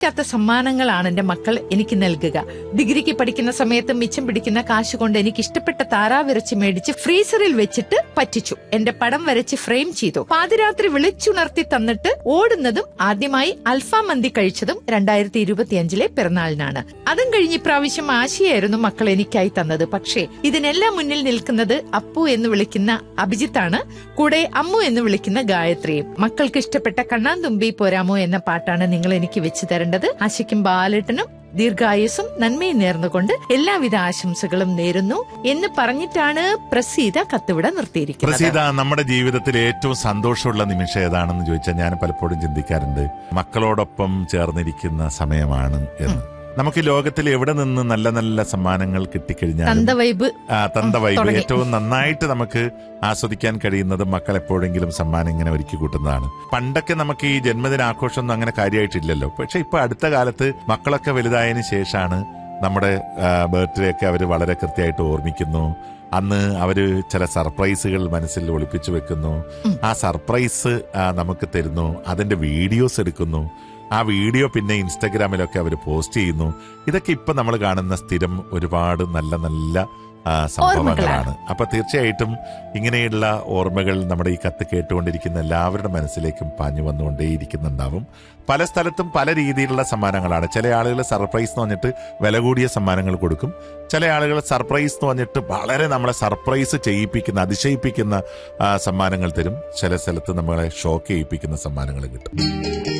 ാത്ത സമ്മാനങ്ങളാണ് എന്റെ മക്കൾ എനിക്ക് നൽകുക ഡിഗ്രിക്ക് പഠിക്കുന്ന സമയത്ത് മിച്ചം പിടിക്കുന്ന കാശ് കൊണ്ട് എനിക്ക് ഇഷ്ടപ്പെട്ട താറാവിറച്ചി മേടിച്ച് ഫ്രീസറിൽ വെച്ചിട്ട് പറ്റിച്ചു എന്റെ പടം വരച്ച് ഫ്രെയിം ചെയ്തു പാതിരാത്രി വിളിച്ചുണർത്തി തന്നിട്ട് ഓടുന്നതും ആദ്യമായി അൽഫാം മന്തി കഴിച്ചതും രണ്ടായിരത്തി ഇരുപത്തിയഞ്ചിലെ പിറന്നാളിനാണ് അതും കഴിഞ്ഞ് ഇപ്രാവശ്യം ആശയായിരുന്നു മക്കൾ എനിക്കായി തന്നത് പക്ഷേ ഇതിനെല്ലാം മുന്നിൽ നിൽക്കുന്നത് അപ്പു എന്ന് വിളിക്കുന്ന അഭിജിത്താണ് കൂടെ അമ്മു എന്ന് വിളിക്കുന്ന ഗായത്രിയും മക്കൾക്ക് ഇഷ്ടപ്പെട്ട കണ്ണാന്തുമ്പി പോരാമോ എന്ന പാട്ടാണ് നിങ്ങൾ എനിക്ക് വെച്ച് തരേണ്ടത് ആശയ്ക്കും ബാലേട്ടനും ദീർഘായുസും നന്മയും നേർന്നുകൊണ്ട് എല്ലാവിധ ആശംസകളും നേരുന്നു എന്ന് പറഞ്ഞിട്ടാണ് പ്രസീത കത്തുവിട നിർത്തിയിരിക്കുന്നത് പ്രസീത നമ്മുടെ ജീവിതത്തിൽ ഏറ്റവും സന്തോഷമുള്ള നിമിഷം ഏതാണെന്ന് ചോദിച്ചാൽ ഞാൻ പലപ്പോഴും ചിന്തിക്കാറുണ്ട് മക്കളോടൊപ്പം ചേർന്നിരിക്കുന്ന സമയമാണ് എന്ന് നമുക്ക് ഈ ലോകത്തിൽ എവിടെ നിന്ന് നല്ല നല്ല സമ്മാനങ്ങൾ കിട്ടിക്കഴിഞ്ഞാലും തന്തവൈബ് ആ, തന്ത വൈബ് തുടങ്ങി. ഏറ്റവും നന്നായിട്ട് നമുക്ക് ആസ്വദിക്കാൻ കഴിയുന്നത് മക്കൾ എപ്പോഴെങ്കിലും സമ്മാനം ഇങ്ങനെ ഒരുക്കി കൂട്ടുന്നതാണ് പണ്ടൊക്കെ നമുക്ക് ഈ ജന്മദിനാഘോഷമൊന്നും അങ്ങനെ കാര്യമായിട്ടില്ലല്ലോ പക്ഷെ ഇപ്പൊ അടുത്ത കാലത്ത് മക്കളൊക്കെ വലുതായതിനു ശേഷമാണ് നമ്മുടെ ബർത്ത്ഡേ ഒക്കെ അവർ വളരെ കൃത്യമായിട്ട് ഓർമ്മിക്കുന്നു അന്ന് അവര് ചില സർപ്രൈസുകൾ മനസ്സിൽ ഒളിപ്പിച്ചു വെക്കുന്നു ആ സർപ്രൈസ് ആ, നമുക്ക് തരുന്നു അതിന്റെ വീഡിയോസ് എടുക്കുന്നു ആ വീഡിയോ പിന്നെ ഇൻസ്റ്റഗ്രാമിലൊക്കെ അവർ പോസ്റ്റ് ചെയ്യുന്നു ഇതൊക്കെ ഇപ്പൊ നമ്മൾ കാണുന്ന സ്ഥിരം ഒരുപാട് നല്ല നല്ല ആ, സംഭവങ്ങളാണ് അപ്പൊ തീർച്ചയായിട്ടും ഇങ്ങനെയുള്ള ഓർമ്മകൾ നമ്മുടെ ഈ കത്ത് കേട്ടുകൊണ്ടിരിക്കുന്ന എല്ലാവരുടെ മനസ്സിലേക്കും പാഞ്ഞു വന്നുകൊണ്ടേയിരിക്കുന്നുണ്ടാവും പല സ്ഥലത്തും പല രീതിയിലുള്ള സമ്മാനങ്ങളാണ് ചില ആളുകൾ സർപ്രൈസ് എന്ന് പറഞ്ഞിട്ട് വില കൂടിയ സമ്മാനങ്ങൾ കൊടുക്കും ചില ആളുകൾ സർപ്രൈസ് എന്ന് പറഞ്ഞിട്ട് വളരെ നമ്മളെ സർപ്രൈസ് ചെയ്യിപ്പിക്കുന്ന അതിശയിപ്പിക്കുന്ന ആ, സമ്മാനങ്ങൾ തരും ചില സ്ഥലത്ത് നമ്മളെ ഷോക്ക് ചെയ്യിപ്പിക്കുന്ന സമ്മാനങ്ങൾ കിട്ടും